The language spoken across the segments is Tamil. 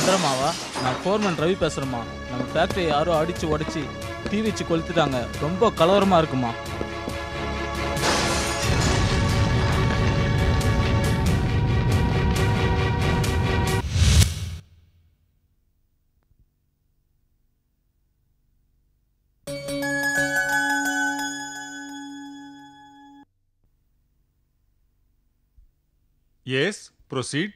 சந்திரமாவா நான் ஃபோர்மேன் ரவி பேசுகிறேம்மா நம்ம ஃபேக்ட்ரியை யாரோ அடித்து உடச்சி தீ வச்சு கொளுத்துட்டாங்க ரொம்ப கலவரமாக இருக்குமா Yes, proceed.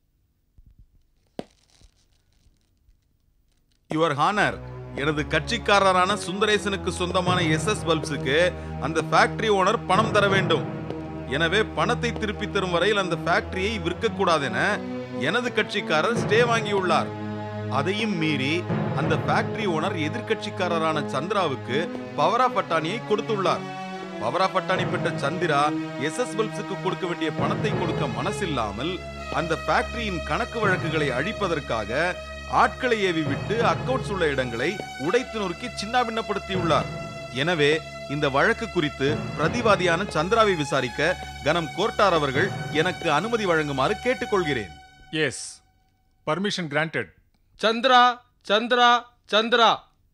யுவர் ஹானர் எனது கட்சிக்காரரான சுந்தரேசனுக்கு சொந்தமான எஸ்எஸ் பல்ப்ஸுக்கு அந்த ஃபேக்டரி ஓனர் பணம் தர வேண்டும் எனவே பணத்தை திருப்பி தரும் வரையில் அந்த ஃபேக்டரியை விற்கக்கூடாதென எனது கட்சிக்காரர் ஸ்டே வாங்கியுள்ளார் அதையும் மீறி அந்த ஃபேக்டரி ஓனர் எதிர்க்கட்சிக்காரரான சந்திராவுக்கு பவரா பட்டாணியை கொடுத்துள்ளார் பவரா பட்டாணி பெற்ற சந்திரா எஸ்எஸ் பல்ப்ஸுக்கு கொடுக்க வேண்டிய பணத்தை கொடுக்க மனசில்லாமல் அந்த ஃபேக்டரியின் கணக்கு வழக்குகளை அழிப்பதற்காக ஆட்களை ஏவி விட்டு அக்கவுண்ட்ஸ் உள்ள இடங்களை உடைத்து நொறுக்கி சின்னாபின்னப்படுத்தியுள்ளார் எனவே இந்த வழக்கு குறித்து பிரதிவாதியான சந்திராவை விசாரிக்க கனம் கோர்ட்டார் அவர்கள் எனக்கு அனுமதி வழங்குமாறு கேட்டுக்கொள்கிறேன் Yes. Permission granted. Chandra Chandra Chandra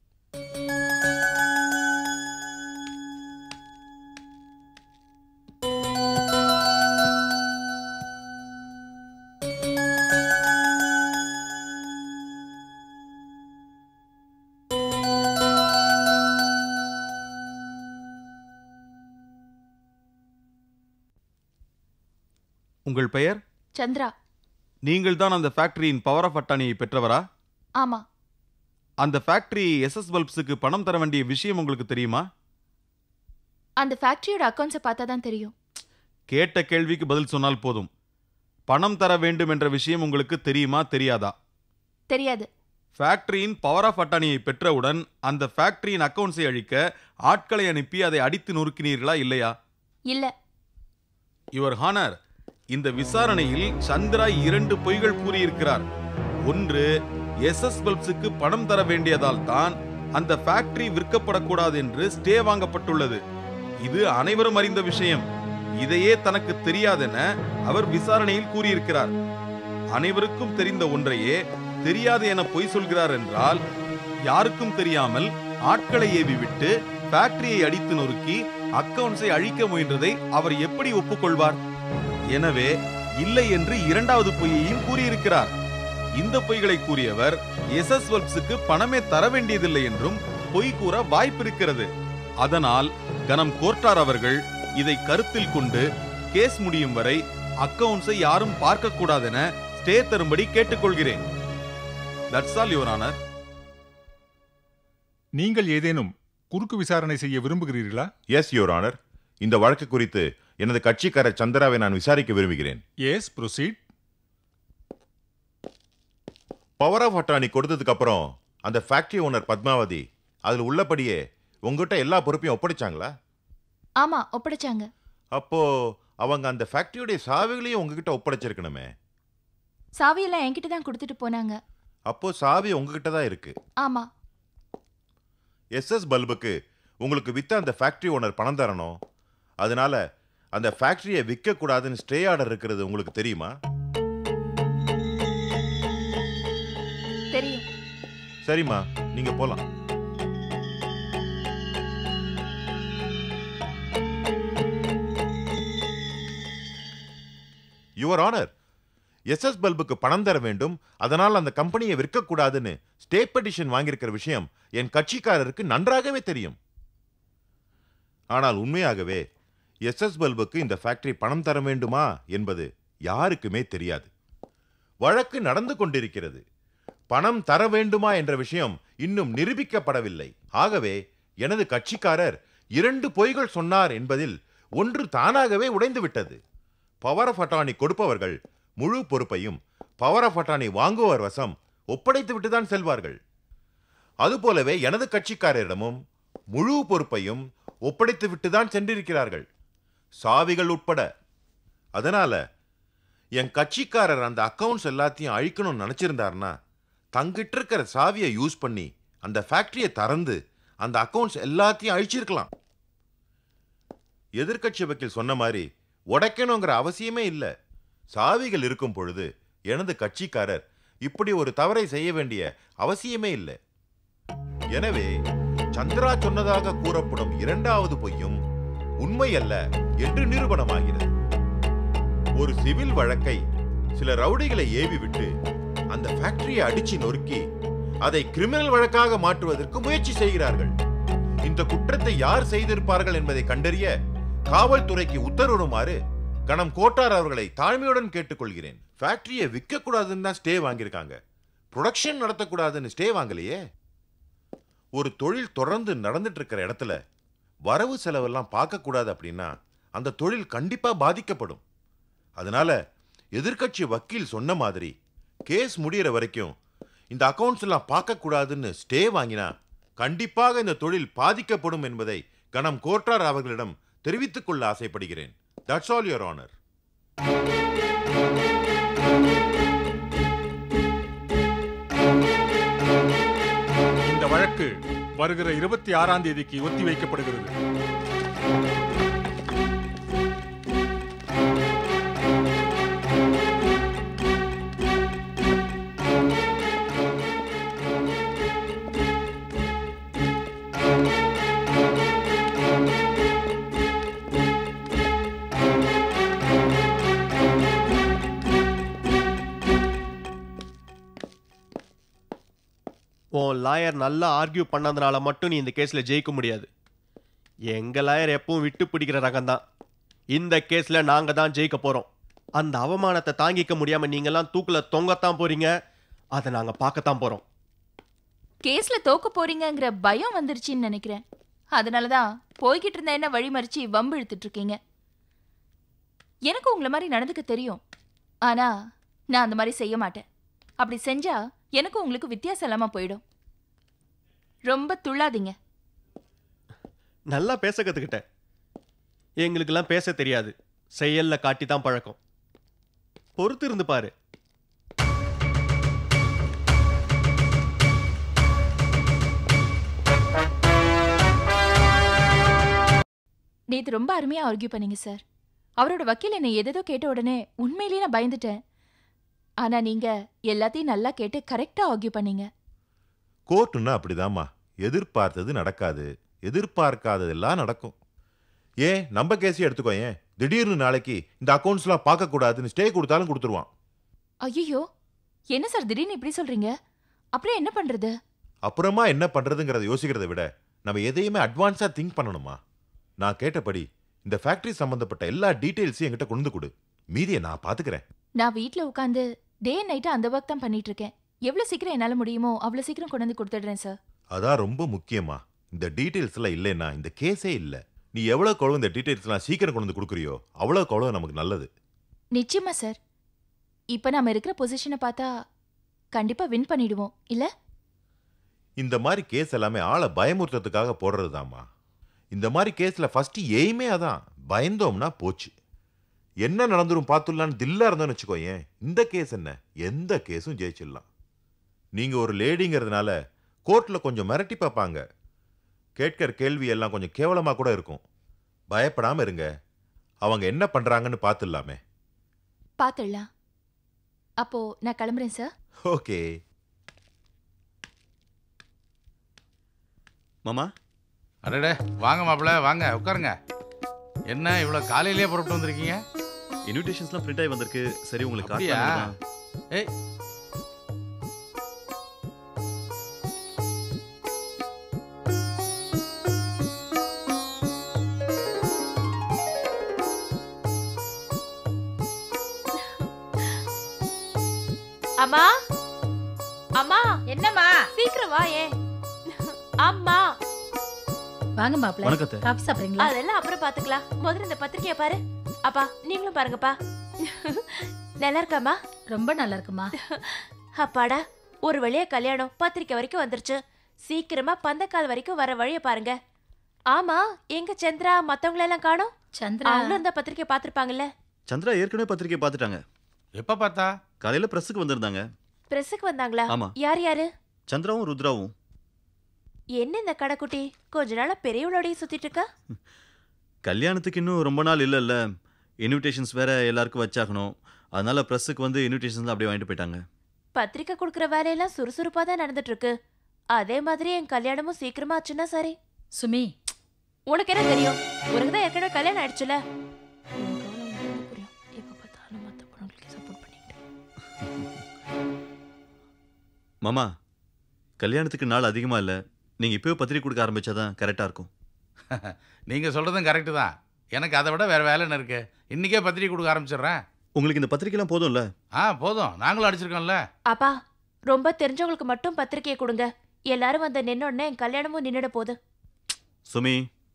உங்கள் பெயர் சந்திரா நீங்கள் தான் அந்த ஃபேக்டரியின் பவர் ஆஃப் அட்டானியை பெற்றவரா ஆமா அந்த ஃபேக்டரி எஸ்எஸ் பல்ப்ஸுக்கு பணம் தர வேண்டிய விஷயம் உங்களுக்கு தெரியுமா அந்த ஃபேக்டரியோட அக்கௌண்ட்ஸை பார்த்தா தான் தெரியும் கேட்ட கேள்விக்கு பதில் சொன்னால் போதும் பணம் தர வேண்டும் என்ற விஷயம் உங்களுக்கு தெரியுமா தெரியாதா தெரியாது ஃபேக்டரியின் பவர் ஆஃப் அட்டானியை பெற்றவுடன் அந்த ஃபேக்டரியின் அக்கவுண்ட்ஸை அழிக்க ஆட்களை அனுப்பி அதை அடித்து நொறுக்கினீர்களா இல்லையா இல்ல யுவர் ஹானர் இந்த விசாரணையில் சந்திரா இரண்டு பொய்கள் கூறியிருக்கிறார் ஒன்று எஸ்எஸ் பல்ப்ஸுக்கு பணம் தர வேண்டியதால் தான் அந்த ஃபேக்டரி விற்கப்படக்கூடாது என்று ஸ்டே வாங்கப்பட்டுள்ளது இது அனைவரும் அறிந்த விஷயம் இதையே தனக்கு தெரியாதென அவர் விசாரணையில் கூறியிருக்கிறார் அனைவருக்கும் தெரிந்த ஒன்றையே தெரியாது என பொய் சொல்கிறார் என்றால் யாருக்கும் தெரியாமல் ஆட்களை ஏவி விட்டு ஃபேக்டரியை அடித்து நொறுக்கி அக்கவுண்ட்ஸை அழிக்க முயன்றதை அவர் எப்படி ஒப்புக்கொள்வார் எனவே இல்லை என்று இரண்டாவது பொய்யையும் கூறியிருக்கிறார் இந்த பொய்களை கூறியவர் எஸ்எஸ் வல்ப்ஸுக்கு பணமே தர வேண்டியதில்லை என்றும் பொய் கூற வாய்ப்பிருக்கிறது அதனால் கனம் கோர்ட்டார் அவர்கள் இதை கருத்தில் கொண்டு கேஸ் முடியும் வரை அக்கவுண்ட்ஸை யாரும் பார்க்க கூடாதென ஸ்டே தரும்படி கேட்டுக்கொள்கிறேன் தட்ஸ் ஆல் யுவர் ஆனர் நீங்கள் ஏதேனும் குறுக்கு விசாரணை செய்ய விரும்புகிறீர்களா எஸ் யுவர் ஆனர் இந்த வழக்கு குறித்து எனது கட்சிக்காரர் சந்திராவை நான் விசாரிக்க விரும்புகிறேன் yes proceed power of attorney கொடுத்ததுக்கு அப்புறம் அந்த ஃபேக்டரி ஓனர் பத்மாவதி அதில் உள்ளபடியே உங்ககிட்ட எல்லா பொறுப்பையும் ஒப்படைச்சாங்களா ஆமா ஒப்படைச்சாங்க அப்போ அவங்க அந்த ஃபேக்டரியுடைய சாவிகளையும் உங்ககிட்ட ஒப்படைச்சிருக்கணுமே சாவியெல்லாம் என்கிட்ட தான் கொடுத்துட்டு போனாங்க அப்போ சாவி உங்ககிட்ட தான் இருக்கு ஆமா எஸ்எஸ் பல்புக்கு உங்களுக்கு வித்த அந்த ஃபேக்டரி ஓனர் பணம் தரணும் அதனால அந்த ஃபேக்டரியை விற்கக்கூடாதுன்னு ஸ்டே ஆர்டர் இருக்கிறது உங்களுக்கு தெரியுமா தெரியும் சரிம்மா நீங்க போலாம் யுவர் ஆனர் எஸ்எஸ் பல்புக்கு பணம் தர வேண்டும் அதனால் அந்த கம்பெனியை விற்கக்கூடாதுன்னு ஸ்டே பெட்டிஷன் வாங்கியிருக்கிற விஷயம் என் கட்சிக்காரருக்கு நன்றாகவே தெரியும் ஆனால் உண்மையாகவே எஸ்எஸ் பல்புக்கு இந்த ஃபேக்டரி பணம் தர வேண்டுமா என்பது யாருக்குமே தெரியாது வழக்கு நடந்து கொண்டிருக்கிறது பணம் தர வேண்டுமா என்ற விஷயம் இன்னும் நிரூபிக்கப்படவில்லை ஆகவே எனது கட்சிக்காரர் இரண்டு பொய்கள் சொன்னார் என்பதில் ஒன்று தானாகவே உடைந்து விட்டது பவர் ஆஃப் அட்டானி கொடுப்பவர்கள் முழு பொறுப்பையும் பவர் ஆஃப் அட்டானி வாங்குவோர் வசம் ஒப்படைத்து விட்டுதான் செல்வார்கள் அதுபோலவே எனது கட்சிக்காரரிடமும் முழு பொறுப்பையும் ஒப்படைத்து விட்டுதான் சென்றிருக்கிறார்கள் சாவிகள் உட்பட அதனால என் கட்சிக்காரர் அந்த அக்கவுண்ட்ஸ் எல்லாத்தையும் அழிக்கணும்னு நினைச்சிருந்தாருன்னா தங்கிட்ட இருக்கிற சாவியை யூஸ் பண்ணி அந்த ஃபேக்டரியை திறந்து அந்த அக்கவுண்ட்ஸ் எல்லாத்தையும் அழிச்சிருக்கலாம் எதிர்க்கட்சி வக்கீல் சொன்ன மாதிரி உடைக்கணுங்கிற அவசியமே இல்லை சாவிகள் இருக்கும் பொழுது எனது கட்சிக்காரர் இப்படி ஒரு தவறை செய்ய வேண்டிய அவசியமே இல்லை எனவே சந்திரா சொன்னதாக கூறப்படும் இரண்டாவது பொய்யும் உண்மை அல்ல என்று நிரூபணமாகிறது ஒரு சிவில் வழக்கை சில ரவுடிகளை ஏவி விட்டு அந்த ஃபேக்டரியை அடிச்சு நொறுக்கி அதை கிரிமினல் வழக்காக மாற்றுவதற்கு முயற்சி செய்கிறார்கள் இந்த குற்றத்தை யார் செய்திருப்பார்கள் என்பதை கண்டறிய காவல்துறைக்கு உத்தரவிடுமாறு கணம் கோட்டார் அவர்களை தாழ்மையுடன் கேட்டுக்கொள்கிறேன் ஃபேக்டரியை விற்க கூடாதுன்னு தான் ஸ்டே வாங்கியிருக்காங்க ப்ரொடக்ஷன் நடத்தக்கூடாதுன்னு ஸ்டே வாங்கலையே ஒரு தொழில் தொடர்ந்து நடந்துட்டு இருக்கிற இடத்துல வரவு செலவெல்லாம் பார்க்கக்கூடாது அப்படின்னா அந்த தொழில் கண்டிப்பா பாதிக்கப்படும் அதனால எதிர்க்கட்சி வக்கீல் சொன்ன மாதிரி கேஸ் முடியிற வரைக்கும் இந்த அக்கவுண்ட்ஸ் எல்லாம் பார்க்கக்கூடாதுன்னு ஸ்டே வாங்கினா கண்டிப்பாக இந்த தொழில் பாதிக்கப்படும் என்பதை கணம் கோட்டார் அவர்களிடம் தெரிவித்துக் கொள்ள ஆசைப்படுகிறேன் தட்ஸ் ஆல் யுவர் ஆனர் இந்த வழக்கு வருகிற இருபத்தி ஆறாம் தேதிக்கு ஒத்தி வைக்கப்படுகிறது உன் லாயர் நல்லா ஆர்கியூ பண்ணதுனால மட்டும் நீ இந்த கேஸில் ஜெயிக்க முடியாது எங்கள் லாயர் எப்பவும் விட்டு பிடிக்கிற ரகம்தான் இந்த கேஸில் நாங்கள் தான் ஜெயிக்க போகிறோம் அந்த அவமானத்தை தாங்கிக்க முடியாமல் நீங்கள்லாம் தூக்கில் தொங்கத்தான் போகிறீங்க அதை நாங்கள் பார்க்கத்தான் போகிறோம் கேஸ்ல தோக்க போறீங்கங்கிற பயம் வந்துருச்சுன்னு நினைக்கிறேன் அதனால தான் போய்கிட்டு இருந்த என்ன வழி மறிச்சு வம்பு இழுத்துட்டு இருக்கீங்க எனக்கு உங்களை மாதிரி நடந்துக்க தெரியும் ஆனா நான் அந்த மாதிரி செய்ய மாட்டேன் அப்படி செஞ்சா எனக்கும் உங்களுக்கு வித்தியாசம் இல்லாம போயிடும் ரொம்ப துள்ளாதீங்க நல்லா பேச கற்றுக்கிட்டேன் எங்களுக்கெல்லாம் பேச தெரியாது செயலில் காட்டி தான் பழக்கம் பொறுத்து இருந்து பாரு நேத்து ரொம்ப அருமையா ஆர்கியூ பண்ணீங்க சார் அவரோட வக்கீல் என்னை எதேதோ கேட்ட உடனே உண்மையிலேயே நான் பயந்துட்டேன் ஆனா நீங்க எல்லாத்தையும் நல்லா கேட்டு கரெக்டா ஆர்கியூ பண்ணீங்க கோர்ட்டுன்னா அப்படிதாம்மா எதிர்பார்த்தது நடக்காது எதிர்பார்க்காததெல்லாம் நடக்கும் ஏன் நம்ம கேஸே எடுத்துக்கோ ஏன் திடீர்னு நாளைக்கு இந்த அக்கௌண்ட்ஸ்லாம் பார்க்கக்கூடாதுன்னு ஸ்டே கொடுத்தாலும் கொடுத்துருவான் ஐயோ என்ன சார் திடீர்னு இப்படி சொல்றீங்க அப்புறம் என்ன பண்றது அப்புறமா என்ன பண்றதுங்கிறத யோசிக்கிறத விட நம்ம எதையுமே அட்வான்ஸா திங்க் பண்ணணுமா நான் கேட்டபடி இந்த ஃபேக்டரி சம்பந்தப்பட்ட எல்லா டீடைல்ஸையும் என்கிட்ட கொண்டு கொடு மீதியை நான் பாத்துக்கிறேன் நான் வீட்ல உட்காந்து டே நைட்டு அந்த ஒர்க் தான் பண்ணிட்டு இருக்கேன் எவ்வளவு சீக்கிரம் என்னால முடியுமோ அவ்வளவு சீக்கிரம் கொண்டு வந்து கொடுத்துடுறேன் சார் அதான் ரொம்ப முக்கியமா இந்த டீடைல்ஸ் எல்லாம் இல்லைன்னா இந்த கேஸே இல்ல நீ எவ்வளவு குழவு இந்த டீடைல்ஸ் எல்லாம் சீக்கிரம் கொண்டு வந்து கொடுக்குறியோ அவ்வளவு குழவு நமக்கு நல்லது நிச்சயமா சார் இப்ப நாம இருக்கிற பொசிஷனை பார்த்தா கண்டிப்பா வின் பண்ணிடுவோம் இல்ல இந்த மாதிரி கேஸ் எல்லாமே ஆளை பயமுறுத்ததுக்காக போடுறதுதாம்மா இந்த மாதிரி கேஸ்ல ஃபர்ஸ்ட் எய்மே அதான் பயந்தோம்னா போச்சு என்ன நடந்துரும் பார்த்துடலான்னு தில்லா இருந்தோம்னு வச்சுக்கோயேன் இந்த கேஸ் என்ன எந்த கேஸும் ஜெயிச்சிடலாம் நீங்க ஒரு லேடிங்கிறதுனால கோர்ட்ல கொஞ்சம் மிரட்டி பார்ப்பாங்க கேட்கிற கேள்வி எல்லாம் கொஞ்சம் கேவலமா கூட இருக்கும் பயப்படாம இருங்க அவங்க என்ன பண்றாங்கன்னு பார்த்துடலாமே பாத்துடலாம் அப்போ நான் கிளம்புறேன் சார் ஓகே மாமா அடடே வாங்க மாப்பிள்ள வாங்க உட்காருங்க என்ன இவ்வளோ காலையிலேயே புறப்பட்டு வந்திருக்கீங்க இன்விடேஷன்ஸ்லாம் பிரிண்ட் ஆகி வந்திருக்கு சரி உங்களுக்கு காட்ட அப்படியா? தான் ஏய் அம்மா அம்மா என்னம்மா சீக்கிரம் வா ஏன் அம்மா வாங்க மாப்பிள்ள வணக்கத்தை காஃபி சாப்பிடுறீங்களா அதெல்லாம் அப்புறம் பாத்துக்கலாம் முதல்ல இந்த பத்திரிக்கைய பாரு அப்பா நீங்களும் பாருங்கப்பா நல்லா இருக்காமா ரொம்ப நல்லா இருக்குமா அப்பாடா ஒரு வழியா கல்யாணம் பத்திரிக்கை வரைக்கும் வந்துருச்சு சீக்கிரமா பந்தக்கால் வரைக்கும் வர வழிய பாருங்க ஆமா எங்க சந்திரா மத்தவங்கள எல்லாம் காணோம் சந்திரா அவங்களும் இந்த பத்திரிக்கை பாத்திருப்பாங்கல்ல சந்திரா ஏற்கனவே பத்திரிக்கை பார்த்துட்டாங்க எப்போ பார்த்தா காலையில பிரஸ்ஸுக்கு வந்திருந்தாங்க பிரஸுக்கு வந்தாங்களா ஆமா யார் யாரு சந்திராவும் ருத்ராவும் என்ன இந்த கடைக்குட்டி கொஞ்ச நாளா பெரியவளோடய சுத்திட்டு இருக்கா கல்யாணத்துக்கு இன்னும் ரொம்ப நாள் இல்லைல்ல இன்விடேஷன்ஸ் வேற எல்லாருக்கும் வச்சாகணும் அதனால ப்ரெஸ்ஸுக்கு வந்து இன்விடேஷன்ஸ்லாம் அப்படியே வாங்கிட்டு போயிட்டாங்க பத்திரிக்கை கொடுக்குற வேலையெல்லாம் சுறுசுறுப்பா தான் நடந்துட்டு இருக்கு அதே மாதிரி என் கல்யாணமும் சீக்கிரமா ஆச்சுன்னா சரி சுமி உனக்கு என்ன தெரியும் உனக்கு தான் ஏற்கனவே கல்யாணம் ஆயிடுச்சுல புரியும் எப்ப பார்த்தாலும் மத்த பொண்ணுங்களுக்கு சப்போர்ட் பண்ணிட்டு மாமா கல்யாணத்துக்கு நாள் அதிகமா இல்ல நீங்க இப்பவே பத்திரிக்கை கொடுக்க ஆரம்பிச்சாதான் கரெக்டா இருக்கும் நீங்கள் சொல்கிறதும் கரெக்டு தான் எனக்கு அதை விட வேறு வேலை என்ன இருக்கு இன்றைக்கே பத்திரிக்கை கொடுக்க ஆரம்பிச்சிடுறேன் உங்களுக்கு இந்த பத்திரிக்கைலாம் போதும்ல ஆ போதும் நாங்களும் அடிச்சிருக்கோம்ல அப்பா ரொம்ப தெரிஞ்சவங்களுக்கு மட்டும் பத்திரிக்கையை கொடுங்க எல்லாரும் வந்து நின்ன உடனே என் கல்யாணமும் நின்னுட போகுது சுமி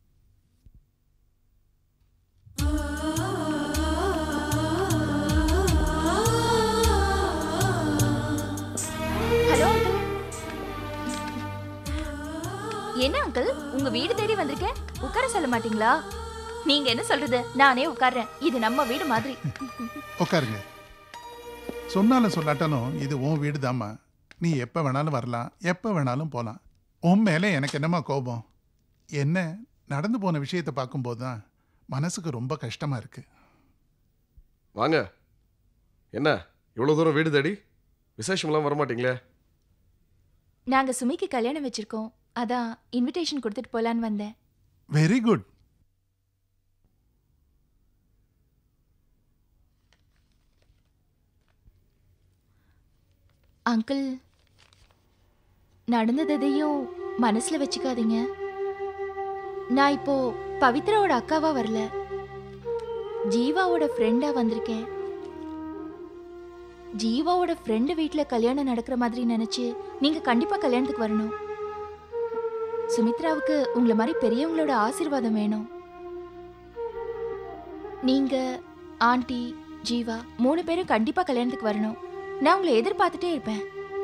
ஹலோ அங்கிள் என்ன அங்கிள் உங்க வீடு தேடி வந்திருக்கேன் உட்கார சொல்ல மாட்டீங்களா நீங்க என்ன சொல்றது நானே உட்கார்றேன் இது நம்ம வீடு மாதிரி உட்காருங்க சொன்னாலும் சொல்லாட்டாலும் இது உன் வீடு தாம்மா நீ எப்போ வேணாலும் வரலாம் எப்போ வேணாலும் போகலாம் உன் மேலே எனக்கு என்னம்மா கோபம் என்ன நடந்து போன விஷயத்தை பார்க்கும்போது தான் மனசுக்கு ரொம்ப கஷ்டமாக இருக்கு வாங்க என்ன இவ்வளோ தூரம் வீடு தேடி விசேஷம்லாம் வரமாட்டீங்களே நாங்க சுமிக்கு கல்யாணம் வச்சிருக்கோம் அதான் இன்விடேஷன் கொடுத்துட்டு போலான்னு வந்தேன் வெரி குட் அங்கிள் நடந்தது எதையும் மனசுல வச்சுக்காதீங்க நான் இப்போ பவித்ராவோட அக்காவா வரல ஜீவாவோட ஃப்ரெண்டா வந்திருக்கேன் ஜீவாவோட ஃப்ரெண்டு வீட்டில் கல்யாணம் நடக்கிற மாதிரி நினைச்சு நீங்க கண்டிப்பா கல்யாணத்துக்கு வரணும் சுமித்ராவுக்கு உங்களை மாதிரி பெரியவங்களோட ஆசீர்வாதம் வேணும் நீங்க ஆண்டி ஜீவா மூணு பேரும் கண்டிப்பா கல்யாணத்துக்கு வரணும் நான் உங்களை எதிர்பார்த்துட்டே இருப்பேன்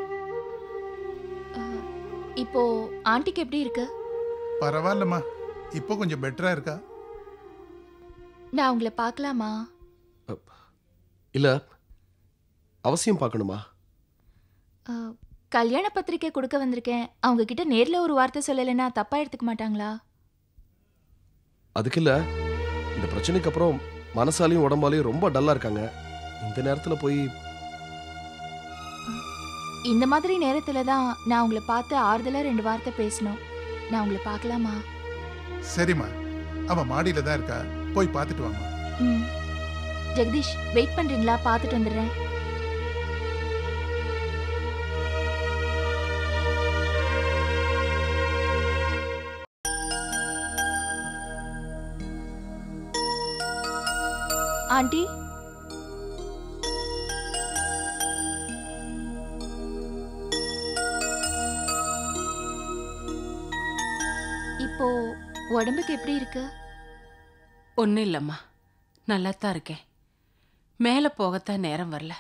அஹ், இப்போ ஆண்டிக்கு எப்படி இருக்கு பரவாயில்லம்மா இப்போ கொஞ்சம் பெட்டராக இருக்கா நான் உங்களை பார்க்கலாமா இல்லை அவசியம் பார்க்கணுமா அஹ், கல்யாண பத்திரிக்கை கொடுக்க வந்திருக்கேன் அவங்க கிட்ட நேர்ல ஒரு வார்த்தை சொல்லலைன்னா தப்பா எடுத்துக்க மாட்டாங்களா அதுக்கு இல்லை இந்த பிரச்சனைக்கு அப்புறம் மனசாலையும் உடம்பாலையும் ரொம்ப டல்லாக இருக்காங்க இந்த நேரத்தில் போய் இந்த மாதிரி நேரத்துல தான் நான் உங்களை பார்த்து ஆறுதலா ரெண்டு வார்த்தை பேசணும் நான் உங்களை பார்க்கலாமா சரிம்மா அவ மாடியில் தான் இருக்கா போய் பார்த்துட்டு வாம்மா ம் ஜெகதீஷ் வெயிட் பண்றீங்களா பார்த்துட்டு வந்துடுறேன் ஆண்டி இப்போ உடம்புக்கு எப்படி இருக்கு ஒன்றும் இல்லைம்மா நல்லா தான் இருக்கேன் மேலே போகத்தான் நேரம் வரல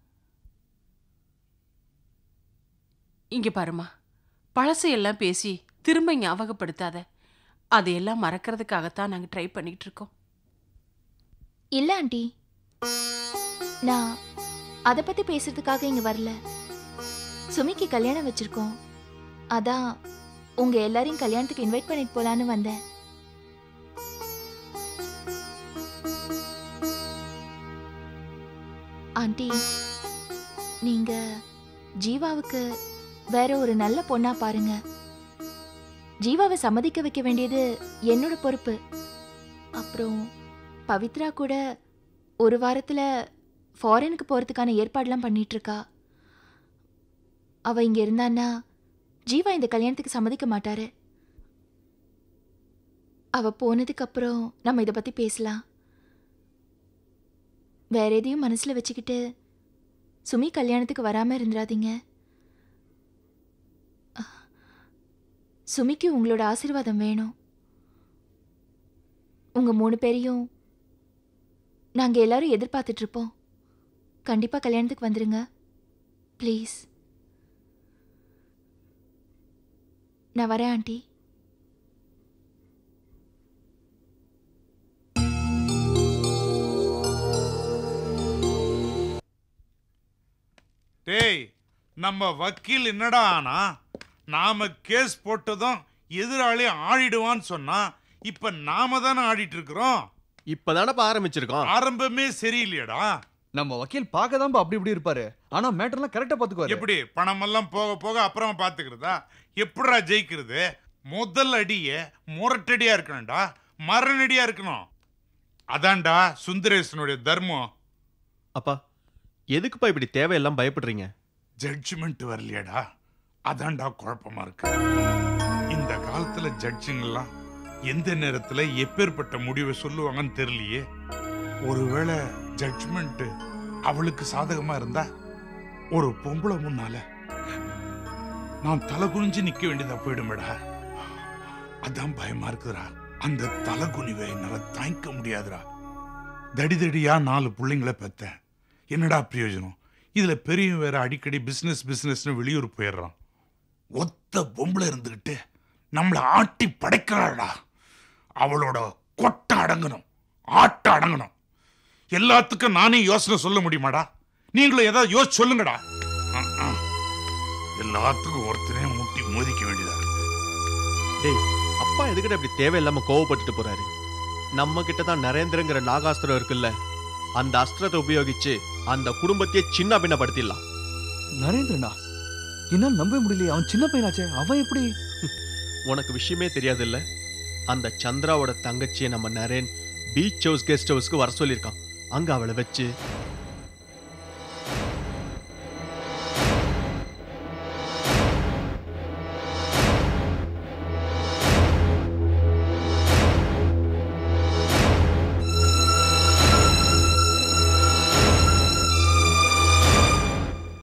இங்கே பாருமா பழசு எல்லாம் பேசி திரும்ப ஞாபகப்படுத்தாத அதையெல்லாம் மறக்கிறதுக்காகத்தான் நாங்கள் ட்ரை பண்ணிட்டு இருக்கோம் இல்ல ஆண்டி நான் அதை பத்தி பேசுறதுக்காக இங்க வரல சுமிக்கு கல்யாணம் வச்சிருக்கோம் அதான் உங்க எல்லாரையும் கல்யாணத்துக்கு இன்வைட் பண்ணிட்டு போலான்னு வந்தேன் ஆண்டி நீங்க ஜீவாவுக்கு வேற ஒரு நல்ல பொண்ணா பாருங்க ஜீவாவை சம்மதிக்க வைக்க வேண்டியது என்னோட பொறுப்பு அப்புறம் பவித்ரா கூட ஒரு வாரத்துல ஃபாரினுக்கு போறதுக்கான ஏற்பாடுலாம் பண்ணிட்டு இருக்கா அவ இங்க இருந்தான்னா ஜீவா இந்த கல்யாணத்துக்கு சம்மதிக்க மாட்டாரு அவ போனதுக்கு அப்புறம் நம்ம இதை பத்தி பேசலாம் வேற எதையும் மனசுல வச்சுக்கிட்டு சுமி கல்யாணத்துக்கு வராம இருந்துடாதீங்க அஹ், சுமிக்கு உங்களோட ஆசீர்வாதம் வேணும் உங்க மூணு பேரையும் நாங்க எல்லாரும் எதிர்பார்த்துட்டு இருப்போம் கண்டிப்பா கல்யாணத்துக்கு வந்துருங்க ப்ளீஸ் நான் வரேன் ஆண்டி டேய் நம்ம வக்கீல் என்னடா ஆனா நாம கேஸ் போட்டதும் எதிராளி ஆடிடுவான்னு சொன்னா இப்ப நாம தானே ஆடிட்டு இருக்கிறோம் இப்பதானப்பா ஆரம்பிச்சிருக்கோம் ஆரம்பமே சரியில்லையடா நம்ம வக்கீல் பார்க்க தான் அப்படி இப்படி இருப்பாரு ஆனா மேட்டர்லாம் கரெக்டா பாத்துக்குவாரு எப்படி பணம் எல்லாம் போக போக அப்புறமா பாத்துக்கிறதா எப்படிடா ஜெயிக்கிறது முதல் அடியே முரட்டடியா இருக்கணும்டா மரணடியா இருக்கணும் அதான்டா சுந்தரேசனுடைய தர்மம் அப்பா எதுக்குப்பா இப்படி தேவையெல்லாம் பயப்படுறீங்க ஜட்ஜ்மெண்ட் வரலையாடா அதான்டா குழப்பமா இருக்கு இந்த காலத்துல ஜட்ஜுங்கெல்லாம் எந்த நேரத்துல எப்பேற்பட்ட முடிவை சொல்லுவாங்கன்னு தெரியலையே ஒருவேளை ஜட்ஜ்மெண்ட் அவளுக்கு சாதகமா இருந்தா ஒரு பொம்பளை முன்னால நான் தலை குனிஞ்சு நிக்க வேண்டியதா போயிடுமேடா அதான் பயமா இருக்குதுடா அந்த தலை குனிவை என்னால தாங்கிக்க முடியாதுடா தடி தடியா நாலு பிள்ளைங்களை பெத்தேன் என்னடா பிரயோஜனம் இதுல பெரியவன் வேற அடிக்கடி பிசினஸ் பிசினஸ்னு வெளியூர் போயிடுறான் ஒத்த பொம்பளை இருந்துகிட்டு நம்மளை ஆட்டி படைக்கிறாடா அவளோட கொட்டை அடங்கணும் ஆட்ட அடங்கணும் எல்லாத்துக்கும் நானே யோசனை சொல்ல முடியுமாடா நீங்களும் ஏதாவது யோசிச்சு சொல்லுங்கடா அஹ், அஹ். எல்லாத்துக்கும் ஒருத்தனே முட்டி மோதிக்க வேண்டியதா இருக்கு டேய் அப்பா எதுக்கிட்ட இப்படி தேவையில்லாம கோவப்பட்டுட்டு போறாரு நம்ம கிட்ட தான் நரேந்திரங்கிற நாகாஸ்திரம் இருக்குல்ல அந்த அஸ்திரத்தை உபயோகிச்சு அந்த குடும்பத்தையே சின்ன பின்னப்படுத்திடலாம் நரேந்திரனா என்னால் நம்பவே முடியலையே அவன் சின்ன பையனாச்சே அவன் எப்படி உனக்கு விஷயமே தெரியாது இல்ல அந்த சந்திராவோட தங்கச்சியை நம்ம நரேன் பீச் ஹவுஸ் கெஸ்ட் ஹவுஸ்க்கு வர சொல்லியிருக்கான் அங்க அவளை வச்சு